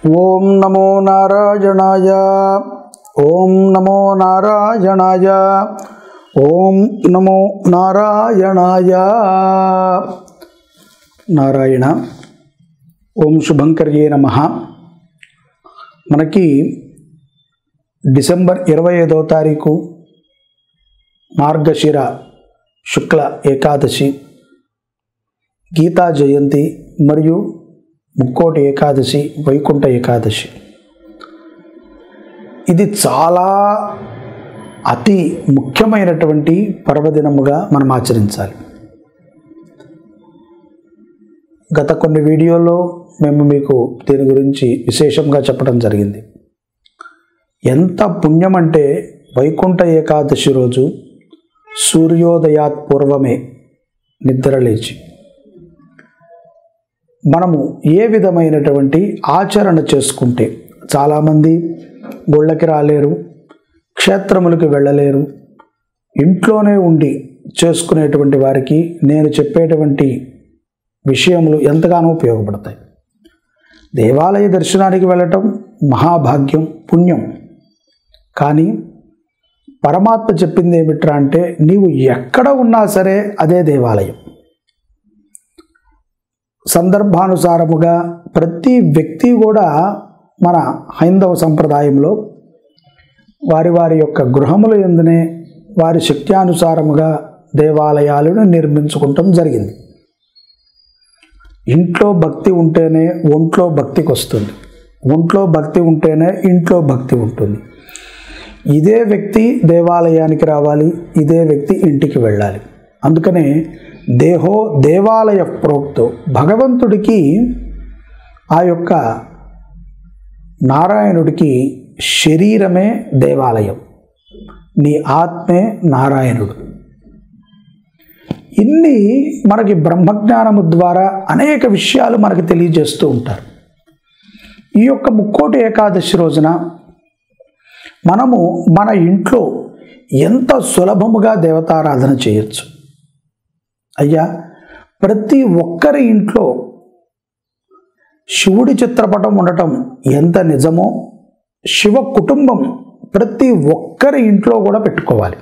ఓం నమో నారాయణాయ ఓం నమో నారాయణాయ ఓం నమో నారాయణాయ నారాయణ ఓం శుభంకర్యే నమ మనకి డిసెంబర్ ఇరవై ఐదవ తారీఖు మార్గశిర శుక్ల ఏకాదశి గీతా జయంతి మరియు ముక్కోటి ఏకాదశి వైకుంఠ ఏకాదశి ఇది చాలా అతి ముఖ్యమైనటువంటి పర్వదినముగా మనం ఆచరించాలి గత కొన్ని వీడియోల్లో మేము మీకు దీని గురించి విశేషంగా చెప్పడం జరిగింది ఎంత పుణ్యం అంటే వైకుంఠ ఏకాదశి రోజు సూర్యోదయాత్ పూర్వమే నిద్రలేచి మనము ఏ విధమైనటువంటి ఆచరణ చేసుకుంటే చాలామంది గుళ్ళకి రాలేరు క్షేత్రములకు వెళ్ళలేరు ఇంట్లోనే ఉండి చేసుకునేటువంటి వారికి నేను చెప్పేటువంటి విషయములు ఎంతగానో ఉపయోగపడతాయి దేవాలయ దర్శనానికి వెళ్ళటం మహాభాగ్యం పుణ్యం కానీ పరమాత్మ చెప్పింది ఏమిట్రా అంటే నీవు ఎక్కడ ఉన్నా సరే అదే దేవాలయం సందర్భానుసారముగా ప్రతి వ్యక్తి కూడా మన హైందవ సంప్రదాయంలో వారి వారి యొక్క గృహముల ఎందునే వారి శక్త్యానుసారముగా దేవాలయాలను నిర్మించుకుంటాం జరిగింది ఇంట్లో భక్తి ఉంటేనే ఒంట్లో భక్తికి వస్తుంది ఒంట్లో భక్తి ఉంటేనే ఇంట్లో భక్తి ఉంటుంది ఇదే వ్యక్తి దేవాలయానికి రావాలి ఇదే వ్యక్తి ఇంటికి వెళ్ళాలి అందుకనే దేహో దేవాలయ ప్రోక్తో భగవంతుడికి ఆ యొక్క నారాయణుడికి శరీరమే దేవాలయం నీ ఆత్మే నారాయణుడు ఇన్ని మనకి బ్రహ్మజ్ఞానము ద్వారా అనేక విషయాలు మనకి తెలియజేస్తూ ఉంటారు ఈ యొక్క ముక్కోటి ఏకాదశి రోజున మనము మన ఇంట్లో ఎంత సులభముగా దేవతారాధన చేయొచ్చు అయ్యా ప్రతి ఒక్కరి ఇంట్లో శివుడి చిత్రపటం ఉండటం ఎంత నిజమో శివ కుటుంబం ప్రతి ఒక్కరి ఇంట్లో కూడా పెట్టుకోవాలి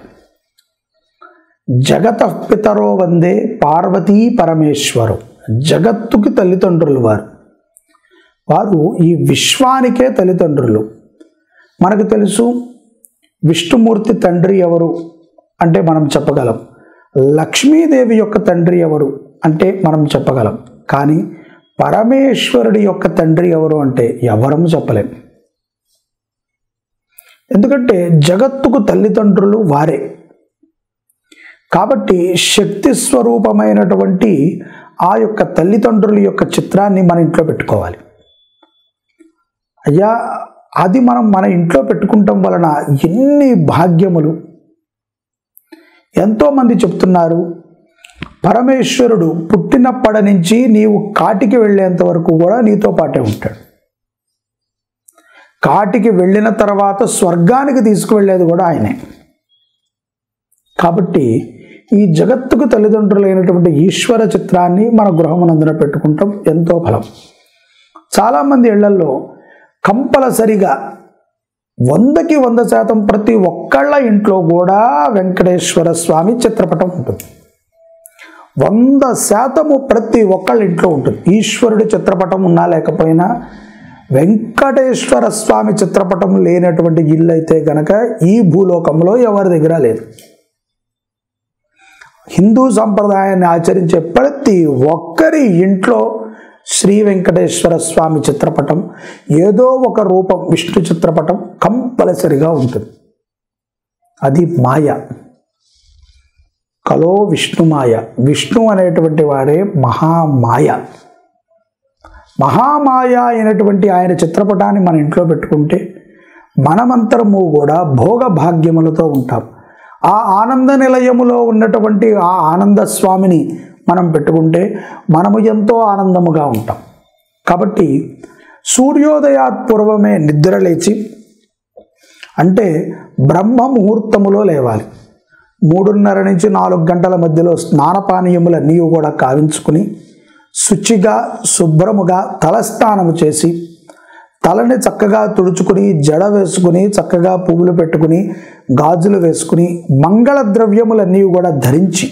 జగత పితరో వందే పార్వతీ పరమేశ్వరు జగత్తుకి తల్లిదండ్రులు వారు వారు ఈ విశ్వానికే తల్లిదండ్రులు మనకు తెలుసు విష్ణుమూర్తి తండ్రి ఎవరు అంటే మనం చెప్పగలం లక్ష్మీదేవి యొక్క తండ్రి ఎవరు అంటే మనం చెప్పగలం కానీ పరమేశ్వరుడి యొక్క తండ్రి ఎవరు అంటే ఎవరము చెప్పలేం ఎందుకంటే జగత్తుకు తల్లిదండ్రులు వారే కాబట్టి శక్తి స్వరూపమైనటువంటి ఆ యొక్క తల్లిదండ్రుల యొక్క చిత్రాన్ని మన ఇంట్లో పెట్టుకోవాలి అయ్యా అది మనం మన ఇంట్లో పెట్టుకుంటాం వలన ఎన్ని భాగ్యములు ఎంతోమంది చెప్తున్నారు పరమేశ్వరుడు పుట్టినప్పటి నుంచి నీవు కాటికి వెళ్ళేంత వరకు కూడా నీతో పాటే ఉంటాడు కాటికి వెళ్ళిన తర్వాత స్వర్గానికి తీసుకువెళ్ళేది కూడా ఆయనే కాబట్టి ఈ జగత్తుకు తల్లిదండ్రులైనటువంటి ఈశ్వర చిత్రాన్ని మన గృహమునందున పెట్టుకుంటాం ఎంతో ఫలం చాలామంది ఇళ్లలో కంపల్సరిగా వందకి వంద శాతం ప్రతి ఒక్కళ్ళ ఇంట్లో కూడా వెంకటేశ్వర స్వామి చిత్రపటం ఉంటుంది వంద శాతము ప్రతి ఒక్కళ్ళ ఇంట్లో ఉంటుంది ఈశ్వరుడి చిత్రపటం ఉన్నా లేకపోయినా వెంకటేశ్వర స్వామి చిత్రపటం లేనటువంటి ఇల్లు అయితే గనక ఈ భూలోకంలో ఎవరి దగ్గర లేదు హిందూ సంప్రదాయాన్ని ఆచరించే ప్రతి ఒక్కరి ఇంట్లో శ్రీ వెంకటేశ్వర స్వామి చిత్రపటం ఏదో ఒక రూపం విష్ణు చిత్రపటం కంపల్సరిగా ఉంటుంది అది మాయ కలో విష్ణుమాయ విష్ణు అనేటువంటి వాడే మహామాయ మహామాయ అయినటువంటి ఆయన చిత్రపటాన్ని మన ఇంట్లో పెట్టుకుంటే మనమంతరము కూడా భోగ భాగ్యములతో ఉంటాం ఆ ఆనంద నిలయములో ఉన్నటువంటి ఆ ఆనంద స్వామిని మనం పెట్టుకుంటే మనము ఎంతో ఆనందముగా ఉంటాం కాబట్టి సూర్యోదయాత్ పూర్వమే నిద్ర లేచి అంటే బ్రహ్మ ముహూర్తములో లేవాలి మూడున్నర నుంచి నాలుగు గంటల మధ్యలో స్నానపానీయములన్నీ కూడా కావించుకుని శుచిగా శుభ్రముగా తలస్నానము చేసి తలని చక్కగా తుడుచుకుని జడ వేసుకుని చక్కగా పువ్వులు పెట్టుకుని గాజులు వేసుకుని మంగళ ద్రవ్యములన్నీ కూడా ధరించి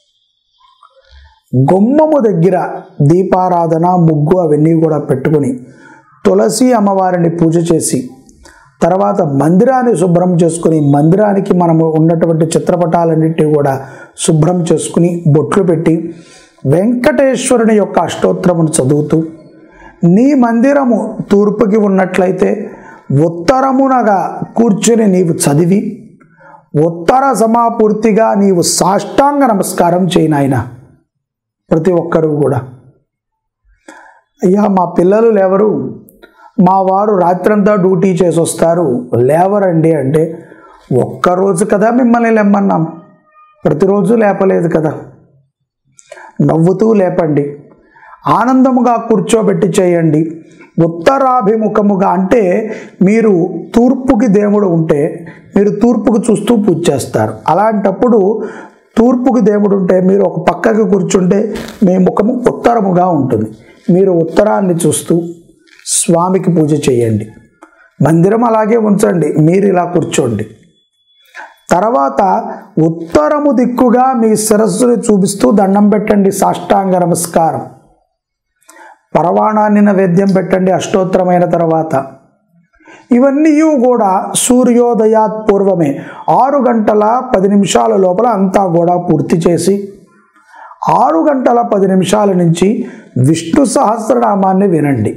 గుమ్మము దగ్గర దీపారాధన ముగ్గు అవన్నీ కూడా పెట్టుకుని తులసి అమ్మవారిని పూజ చేసి తర్వాత మందిరాన్ని శుభ్రం చేసుకుని మందిరానికి మనము ఉన్నటువంటి చిత్రపటాలన్నింటినీ కూడా శుభ్రం చేసుకుని బొట్లు పెట్టి వెంకటేశ్వరుని యొక్క అష్టోత్తరమును చదువుతూ నీ మందిరము తూర్పుకి ఉన్నట్లయితే ఉత్తరమునగా కూర్చుని నీవు చదివి ఉత్తర సమాపూర్తిగా నీవు సాష్టాంగ నమస్కారం చేయనాయన ప్రతి ఒక్కరూ కూడా అయ్యా మా పిల్లలు లేవరు మా వారు రాత్రంతా డ్యూటీ చేసి వస్తారు లేవరండి అంటే ఒక్కరోజు కదా మిమ్మల్ని లేమ్మన్నాం ప్రతిరోజు లేపలేదు కదా నవ్వుతూ లేపండి ఆనందముగా కూర్చోబెట్టి చేయండి ఉత్తరాభిముఖముగా అంటే మీరు తూర్పుకి దేవుడు ఉంటే మీరు తూర్పుకు చూస్తూ పూజ చేస్తారు అలాంటప్పుడు తూర్పుకి దేవుడు ఉంటే మీరు ఒక పక్కకి కూర్చుంటే మీ ముఖము ఉత్తరముగా ఉంటుంది మీరు ఉత్తరాన్ని చూస్తూ స్వామికి పూజ చేయండి మందిరం అలాగే ఉంచండి మీరు ఇలా కూర్చోండి తర్వాత ఉత్తరము దిక్కుగా మీ శిరస్సుని చూపిస్తూ దండం పెట్టండి సాష్టాంగ నమస్కారం పరవాణాన్ని నైవేద్యం పెట్టండి అష్టోత్తరమైన తర్వాత ఇవన్నీ కూడా సూర్యోదయాత్ పూర్వమే ఆరు గంటల పది నిమిషాల లోపల అంతా కూడా పూర్తి చేసి ఆరు గంటల పది నిమిషాల నుంచి విష్ణు సహస్రనామాన్ని వినండి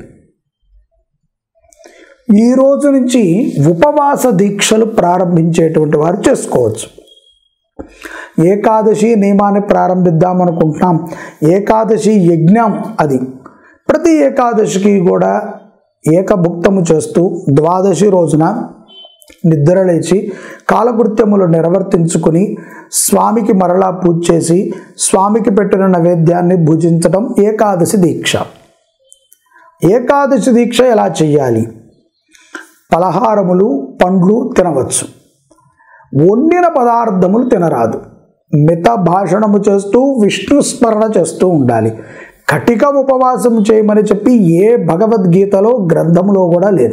ఈ రోజు నుంచి ఉపవాస దీక్షలు ప్రారంభించేటువంటి వారు చేసుకోవచ్చు ఏకాదశి నియమాన్ని ప్రారంభిద్దాం అనుకుంటున్నాం ఏకాదశి యజ్ఞం అది ప్రతి ఏకాదశికి కూడా ఏకభుక్తము చేస్తూ ద్వాదశి రోజున నిద్రలేచి కాలకృత్యములు నిర్వర్తించుకుని స్వామికి మరలా పూజ చేసి స్వామికి పెట్టిన నైవేద్యాన్ని భుజించడం ఏకాదశి దీక్ష ఏకాదశి దీక్ష ఎలా చేయాలి పలహారములు పండ్లు తినవచ్చు వండిన పదార్థములు తినరాదు మిత భాషణము చేస్తూ విష్ణు స్మరణ చేస్తూ ఉండాలి కటిక ఉపవాసం చేయమని చెప్పి ఏ భగవద్గీతలో గ్రంథములో కూడా లేదు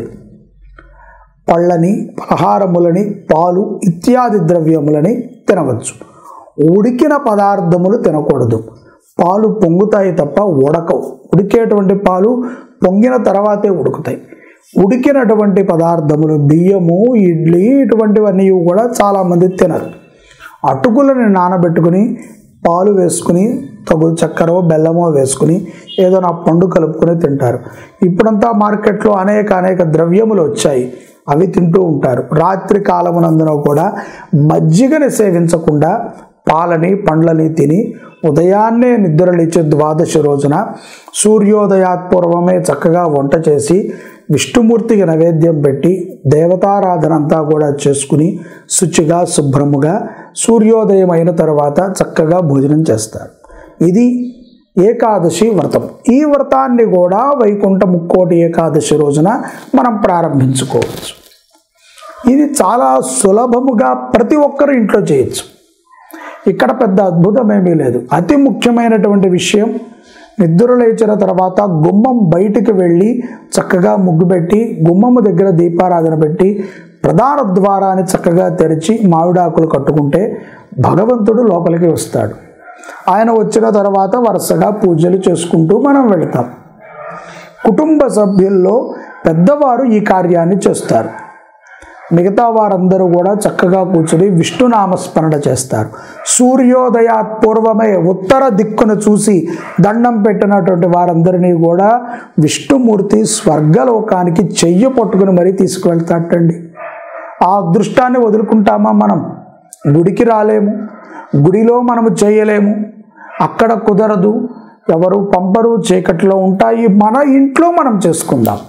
పళ్ళని పలహారములని పాలు ఇత్యాది ద్రవ్యములని తినవచ్చు ఉడికిన పదార్థములు తినకూడదు పాలు పొంగుతాయి తప్ప ఉడకవు ఉడికేటువంటి పాలు పొంగిన తర్వాతే ఉడుకుతాయి ఉడికినటువంటి పదార్థములు బియ్యము ఇడ్లీ ఇటువంటివన్నీ కూడా చాలామంది తినరు అటుకులని నానబెట్టుకుని పాలు వేసుకుని తగు చక్కెర బెల్లమో వేసుకుని ఏదో నా పండు కలుపుకొని తింటారు ఇప్పుడంతా మార్కెట్లో అనేక అనేక ద్రవ్యములు వచ్చాయి అవి తింటూ ఉంటారు రాత్రి కాలమునందున కూడా మజ్జిగని సేవించకుండా పాలని పండ్లని తిని ఉదయాన్నే నిద్రలేచే ద్వాదశి రోజున సూర్యోదయాత్పూర్వమే చక్కగా వంట చేసి విష్ణుమూర్తికి నైవేద్యం పెట్టి దేవతారాధన అంతా కూడా చేసుకుని శుచిగా శుభ్రముగా సూర్యోదయం అయిన తర్వాత చక్కగా భోజనం చేస్తారు ఇది ఏకాదశి వ్రతం ఈ వ్రతాన్ని కూడా వైకుంఠ ముక్కోటి ఏకాదశి రోజున మనం ప్రారంభించుకోవచ్చు ఇది చాలా సులభముగా ప్రతి ఒక్కరు ఇంట్లో చేయొచ్చు ఇక్కడ పెద్ద అద్భుతం ఏమీ లేదు అతి ముఖ్యమైనటువంటి విషయం నిద్ర లేచిన తర్వాత గుమ్మం బయటికి వెళ్ళి చక్కగా ముగ్గు పెట్టి గుమ్మము దగ్గర దీపారాధన పెట్టి ప్రధాన ద్వారాన్ని చక్కగా తెరిచి మామిడాకులు కట్టుకుంటే భగవంతుడు లోపలికి వస్తాడు ఆయన వచ్చిన తర్వాత వరుసగా పూజలు చేసుకుంటూ మనం వెళతాం కుటుంబ సభ్యుల్లో పెద్దవారు ఈ కార్యాన్ని చేస్తారు మిగతా వారందరూ కూడా చక్కగా కూర్చుని విష్ణునామస్మరణ చేస్తారు సూర్యోదయాత్ పూర్వమే ఉత్తర దిక్కును చూసి దండం పెట్టినటువంటి వారందరినీ కూడా విష్ణుమూర్తి స్వర్గలోకానికి చెయ్యి పట్టుకుని మరీ తీసుకువెళ్తాటండి ఆ అదృష్టాన్ని వదులుకుంటామా మనం గుడికి రాలేము గుడిలో మనము చేయలేము అక్కడ కుదరదు ఎవరు పంపరు చీకట్లో ఉంటాయి మన ఇంట్లో మనం చేసుకుందాం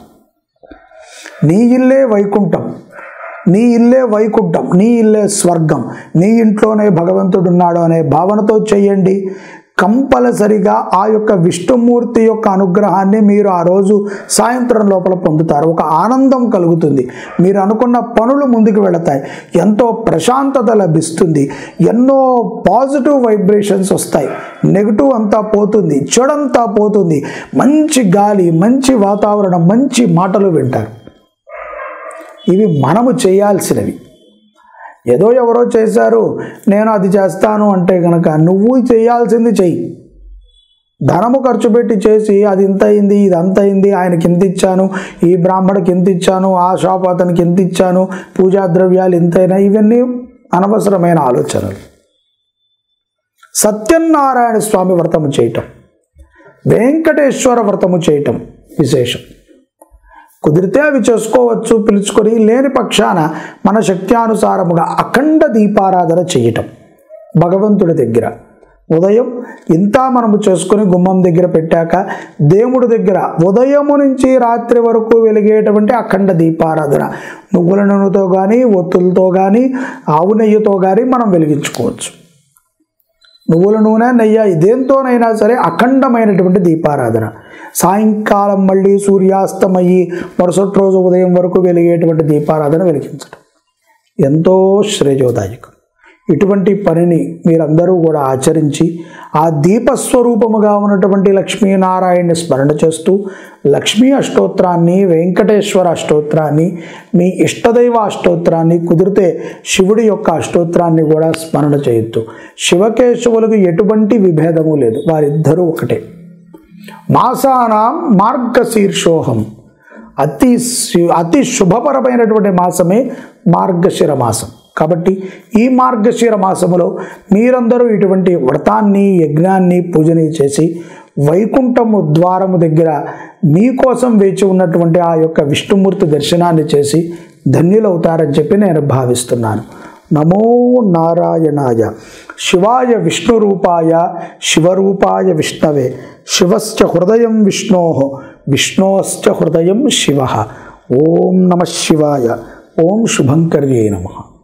నీ ఇల్లే వైకుంఠం నీ ఇల్లే వైకుంఠం నీ ఇల్లే స్వర్గం నీ ఇంట్లోనే భగవంతుడు ఉన్నాడు అనే భావనతో చేయండి కంపల్సరిగా ఆ యొక్క విష్ణుమూర్తి యొక్క అనుగ్రహాన్ని మీరు ఆ రోజు సాయంత్రం లోపల పొందుతారు ఒక ఆనందం కలుగుతుంది మీరు అనుకున్న పనులు ముందుకు వెళతాయి ఎంతో ప్రశాంతత లభిస్తుంది ఎన్నో పాజిటివ్ వైబ్రేషన్స్ వస్తాయి నెగిటివ్ అంతా పోతుంది చెడంతా పోతుంది మంచి గాలి మంచి వాతావరణం మంచి మాటలు వింటారు ఇవి మనము చేయాల్సినవి ఏదో ఎవరో చేశారు నేను అది చేస్తాను అంటే కనుక నువ్వు చేయాల్సింది చెయ్యి ధనము ఖర్చు పెట్టి చేసి అది ఇంత అయింది ఇది అంత అయింది ఆయనకి ఇంత ఇచ్చాను ఈ బ్రాహ్మడికి ఇంత ఇచ్చాను ఆ షాప్ అతనికి ఇంత ఇచ్చాను పూజా ద్రవ్యాలు ఇంతైనా ఇవన్నీ అనవసరమైన ఆలోచనలు సత్యనారాయణ స్వామి వ్రతము చేయటం వెంకటేశ్వర వ్రతము చేయటం విశేషం కుదిరితే అవి చేసుకోవచ్చు పిలుచుకొని లేని పక్షాన మన శక్త్యానుసారముగా అఖండ దీపారాధన చేయటం భగవంతుడి దగ్గర ఉదయం ఇంత మనము చేసుకొని గుమ్మం దగ్గర పెట్టాక దేవుడి దగ్గర ఉదయము నుంచి రాత్రి వరకు వెలిగేటువంటి అఖండ దీపారాధన నువ్వుల నూనెతో కానీ ఒత్తులతో కానీ ఆవు నెయ్యితో కానీ మనం వెలిగించుకోవచ్చు నువ్వుల నూనె నెయ్యి దేంతోనైనా సరే అఖండమైనటువంటి దీపారాధన సాయంకాలం మళ్ళీ సూర్యాస్తమయ్యి మరుసటి రోజు ఉదయం వరకు వెలిగేటువంటి దీపారాధన వెలిగించడం ఎంతో శ్రేయోదాయకం ఇటువంటి పనిని మీరందరూ కూడా ఆచరించి ఆ దీపస్వరూపముగా ఉన్నటువంటి లక్ష్మీనారాయణని స్మరణ చేస్తూ లక్ష్మీ అష్టోత్రాన్ని వెంకటేశ్వర అష్టోత్రాన్ని మీ ఇష్టదైవ అష్టోత్రాన్ని కుదిరితే శివుడి యొక్క అష్టోత్రాన్ని కూడా స్మరణ చేయొద్దు శివకేశవులకు ఎటువంటి విభేదము లేదు వారిద్దరూ ఒకటే మాసానాం మార్గశీర్షోహం అతి శు- అతి శుభపరమైనటువంటి మాసమే మార్గశిర మాసం కాబట్టి ఈ మార్గశిర మాసములో మీరందరూ ఇటువంటి వ్రతాన్ని యజ్ఞాన్ని పూజని చేసి వైకుంఠము ద్వారము దగ్గర మీకోసం వేచి ఉన్నటువంటి ఆ యొక్క విష్ణుమూర్తి దర్శనాన్ని చేసి ధన్యులవుతారని చెప్పి నేను భావిస్తున్నాను నమో నారాయణాయ శివాయ విష్ణురూపాయ శివరూపాయ విష్ణవే శివశ్చ హృదయం విష్ణో విష్ణోశ్చ హృదయం శివ ఓం నమ శివాయ ఓం శుభంకర్యే నమ